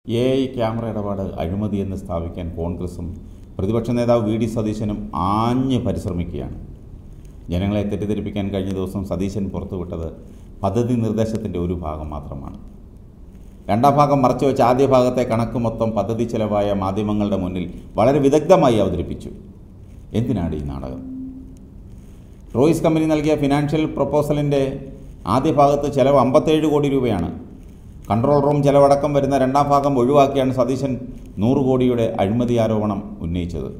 A I camera ഇടപാട് അഴിമതിയെന്ന് സ്ഥാപിക്കാൻ കോൺഗ്രസും പ്രതിപക്ഷ നേതാവ് വി ഡി സതീശനും ആഞ്ഞ് പരിശ്രമിക്കുകയാണ് ജനങ്ങളെ തെറ്റിദ്ധരിപ്പിക്കാൻ കഴിഞ്ഞ ദിവസം സതീശൻ പുറത്തുവിട്ടത് പദ്ധതി നിർദ്ദേശത്തിൻ്റെ ഒരു ഭാഗം മാത്രമാണ് രണ്ടാം ഭാഗം മറച്ചു വെച്ച ആദ്യ ഭാഗത്തെ കണക്ക് മൊത്തം പദ്ധതി ചെലവായ മാധ്യമങ്ങളുടെ മുന്നിൽ വളരെ വിദഗ്ധമായി അവതരിപ്പിച്ചു എന്തിനാണ് ഈ നാടകം റോയിസ് കമ്പനി നൽകിയ ഫിനാൻഷ്യൽ പ്രൊപ്പോസലിൻ്റെ ആദ്യ ഭാഗത്ത് ചെലവ് അമ്പത്തേഴ് കോടി രൂപയാണ് കൺട്രോൾ റൂം ചെലവടക്കം വരുന്ന രണ്ടാം ഭാഗം ഒഴിവാക്കിയാണ് സതീശൻ നൂറ് കോടിയുടെ അഴിമതി ആരോപണം ഉന്നയിച്ചത്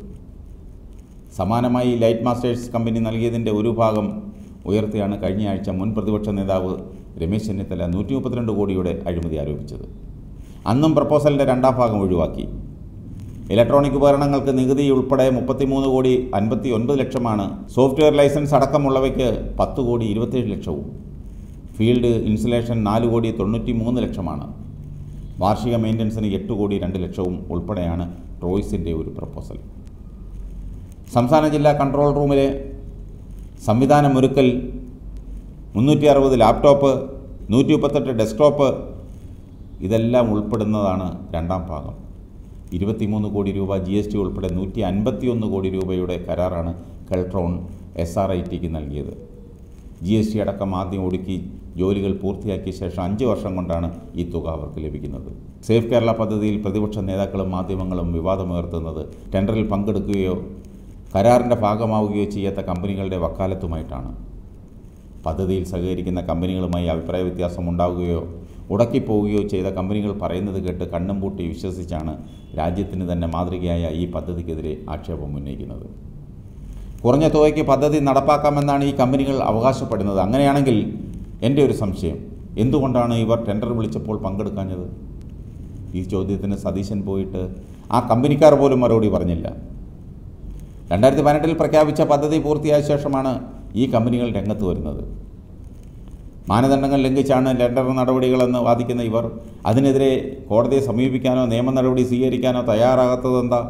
സമാനമായി ലൈറ്റ് മാസ്റ്റേഴ്സ് കമ്പനി നൽകിയതിൻ്റെ ഒരു ഭാഗം ഉയർത്തിയാണ് കഴിഞ്ഞ ആഴ്ച മുൻ പ്രതിപക്ഷ നേതാവ് രമേശ് ചെന്നിത്തല നൂറ്റി മുപ്പത്തിരണ്ട് കോടിയുടെ അഴിമതി ആരോപിച്ചത് അന്നും പ്രപ്പോസലിൻ്റെ രണ്ടാം ഭാഗം ഒഴിവാക്കി ഇലക്ട്രോണിക് ഉപകരണങ്ങൾക്ക് നികുതി ഉൾപ്പെടെ മുപ്പത്തിമൂന്ന് കോടി അൻപത്തി ഒൻപത് ലക്ഷമാണ് സോഫ്റ്റ്വെയർ ലൈസൻസ് അടക്കമുള്ളവയ്ക്ക് പത്ത് കോടി ഇരുപത്തേഴ് ലക്ഷവും ഫീൽഡ് ഇൻസുലേഷൻ നാല് കോടി തൊണ്ണൂറ്റി മൂന്ന് ലക്ഷമാണ് വാർഷിക മെയിൻ്റനൻസിന് എട്ട് കോടി രണ്ട് ലക്ഷവും ഉൾപ്പെടെയാണ് റോയ്സിൻ്റെ ഒരു പ്രപ്പോസൽ സംസ്ഥാന ജില്ലാ കൺട്രോൾ റൂമിലെ സംവിധാനമൊരുക്കൽ മുന്നൂറ്റി അറുപത് ലാപ്ടോപ്പ് നൂറ്റി മുപ്പത്തെട്ട് ഡെസ്ക്ടോപ്പ് ഇതെല്ലാം ഉൾപ്പെടുന്നതാണ് രണ്ടാം ഭാഗം ഇരുപത്തിമൂന്ന് കോടി രൂപ ജി എസ് ടി ഉൾപ്പെടെ നൂറ്റി അൻപത്തിയൊന്ന് കോടി രൂപയുടെ കരാറാണ് കെൽട്രോൺ എസ് ആർ ഐ ടിക്ക് നൽകിയത് ജി എസ് ടി അടക്കം ആദ്യം ഒടുക്കി ജോലികൾ പൂർത്തിയാക്കിയ ശേഷം അഞ്ച് വർഷം കൊണ്ടാണ് ഈ തുക അവർക്ക് ലഭിക്കുന്നത് സേഫ് കേരള പദ്ധതിയിൽ പ്രതിപക്ഷ നേതാക്കളും മാധ്യമങ്ങളും വിവാദമുയർത്തുന്നത് ടെൻഡറിൽ പങ്കെടുക്കുകയോ കരാറിൻ്റെ ഭാഗമാവുകയോ ചെയ്യാത്ത കമ്പനികളുടെ വക്കാലത്തുമായിട്ടാണ് പദ്ധതിയിൽ സഹകരിക്കുന്ന കമ്പനികളുമായി അഭിപ്രായ വ്യത്യാസം ഉണ്ടാവുകയോ ഉടക്കിപ്പോവുകയോ ചെയ്ത കമ്പനികൾ പറയുന്നത് കേട്ട് കണ്ണും പൂട്ടി വിശ്വസിച്ചാണ് രാജ്യത്തിന് തന്നെ മാതൃകയായ ഈ പദ്ധതിക്കെതിരെ ആക്ഷേപം ഉന്നയിക്കുന്നത് കുറഞ്ഞ തുകയ്ക്ക് പദ്ധതി നടപ്പാക്കാമെന്നാണ് ഈ കമ്പനികൾ അവകാശപ്പെടുന്നത് അങ്ങനെയാണെങ്കിൽ എൻ്റെ ഒരു സംശയം എന്തുകൊണ്ടാണ് ഇവർ ടെൻഡർ വിളിച്ചപ്പോൾ പങ്കെടുക്കാഞ്ഞത് ഈ ചോദ്യത്തിന് സതീശൻ പോയിട്ട് ആ കമ്പനിക്കാർ പോലും മറുപടി പറഞ്ഞില്ല രണ്ടായിരത്തി പതിനെട്ടിൽ പ്രഖ്യാപിച്ച പദ്ധതി പൂർത്തിയായ ശേഷമാണ് ഈ കമ്പനികൾ രംഗത്ത് വരുന്നത് മാനദണ്ഡങ്ങൾ ലംഘിച്ചാണ് ടെൻഡർ നടപടികളെന്ന് വാദിക്കുന്ന ഇവർ അതിനെതിരെ കോടതിയെ സമീപിക്കാനോ നിയമ നടപടി സ്വീകരിക്കാനോ തയ്യാറാകാത്തതെന്താ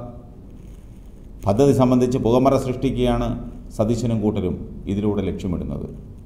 പദ്ധതി സംബന്ധിച്ച് പുകമറ സൃഷ്ടിക്കുകയാണ് സതീശനും കൂട്ടരും ഇതിലൂടെ ലക്ഷ്യമിടുന്നത്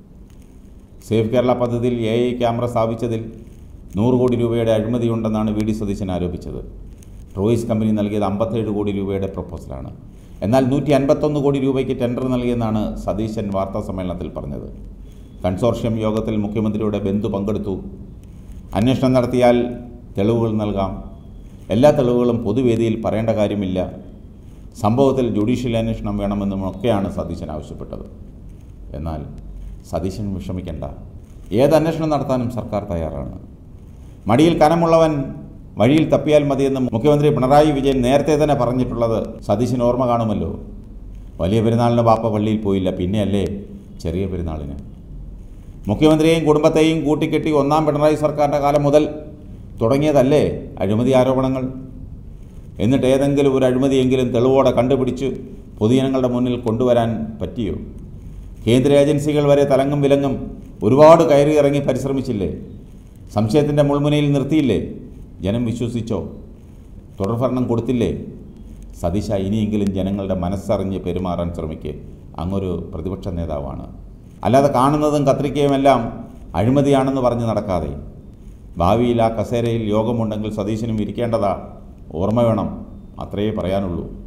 സേഫ് കേരള പദ്ധതിയിൽ എ ഐ ക്യാമറ സ്ഥാപിച്ചതിൽ നൂറ് കോടി രൂപയുടെ അഴിമതിയുണ്ടെന്നാണ് വി ഡി സതീശൻ ആരോപിച്ചത് റോയിസ് കമ്പനി നൽകിയത് അമ്പത്തേഴ് കോടി രൂപയുടെ പ്രപ്പോസലാണ് എന്നാൽ നൂറ്റി അൻപത്തൊന്ന് കോടി രൂപയ്ക്ക് ടെൻഡർ നൽകിയെന്നാണ് സതീശൻ വാർത്താ സമ്മേളനത്തിൽ പറഞ്ഞത് കൺസോർഷ്യം യോഗത്തിൽ മുഖ്യമന്ത്രിയുടെ ബന്ധു പങ്കെടുത്തു അന്വേഷണം നടത്തിയാൽ തെളിവുകൾ നൽകാം എല്ലാ തെളിവുകളും പൊതുവേദിയിൽ പറയേണ്ട കാര്യമില്ല സംഭവത്തിൽ ജുഡീഷ്യൽ അന്വേഷണം വേണമെന്നുമൊക്കെയാണ് സതീശൻ ആവശ്യപ്പെട്ടത് എന്നാൽ സതീശൻ വിഷമിക്കേണ്ട ഏത് അന്വേഷണം നടത്താനും സർക്കാർ തയ്യാറാണ് മടിയിൽ കനമുള്ളവൻ വഴിയിൽ തപ്പിയാൽ മതിയെന്ന് മുഖ്യമന്ത്രി പിണറായി വിജയൻ നേരത്തെ തന്നെ പറഞ്ഞിട്ടുള്ളത് സതീശന് ഓർമ്മ കാണുമല്ലോ വലിയ പെരുന്നാളിന് ബാപ്പ പള്ളിയിൽ പോയില്ല പിന്നെയല്ലേ ചെറിയ പെരുന്നാളിന് മുഖ്യമന്ത്രിയെയും കുടുംബത്തെയും കൂട്ടിക്കെട്ടി ഒന്നാം പിണറായി സർക്കാരിൻ്റെ കാലം മുതൽ തുടങ്ങിയതല്ലേ അഴിമതി ആരോപണങ്ങൾ എന്നിട്ട് ഏതെങ്കിലും ഒരു അഴിമതിയെങ്കിലും തെളിവോടെ കണ്ടുപിടിച്ച് പൊതുജനങ്ങളുടെ മുന്നിൽ കൊണ്ടുവരാൻ പറ്റിയോ കേന്ദ്ര ഏജൻസികൾ വരെ തലങ്ങും വിലങ്ങും ഒരുപാട് കയറി ഇറങ്ങി പരിശ്രമിച്ചില്ലേ സംശയത്തിൻ്റെ മുൾമുനയിൽ നിർത്തിയില്ലേ ജനം വിശ്വസിച്ചോ തുടർഭരണം കൊടുത്തില്ലേ സതീശ ഇനിയെങ്കിലും ജനങ്ങളുടെ മനസ്സറിഞ്ഞ് പെരുമാറാൻ ശ്രമിക്കുക അങ്ങൊരു പ്രതിപക്ഷ നേതാവാണ് അല്ലാതെ കാണുന്നതും കത്രിക്കയുമെല്ലാം അഴിമതിയാണെന്ന് പറഞ്ഞ് നടക്കാതെ ഭാവിയിൽ ആ കസേരയിൽ യോഗമുണ്ടെങ്കിൽ സതീശനും ഇരിക്കേണ്ടതാ ഓർമ്മ വേണം അത്രയേ പറയാനുള്ളൂ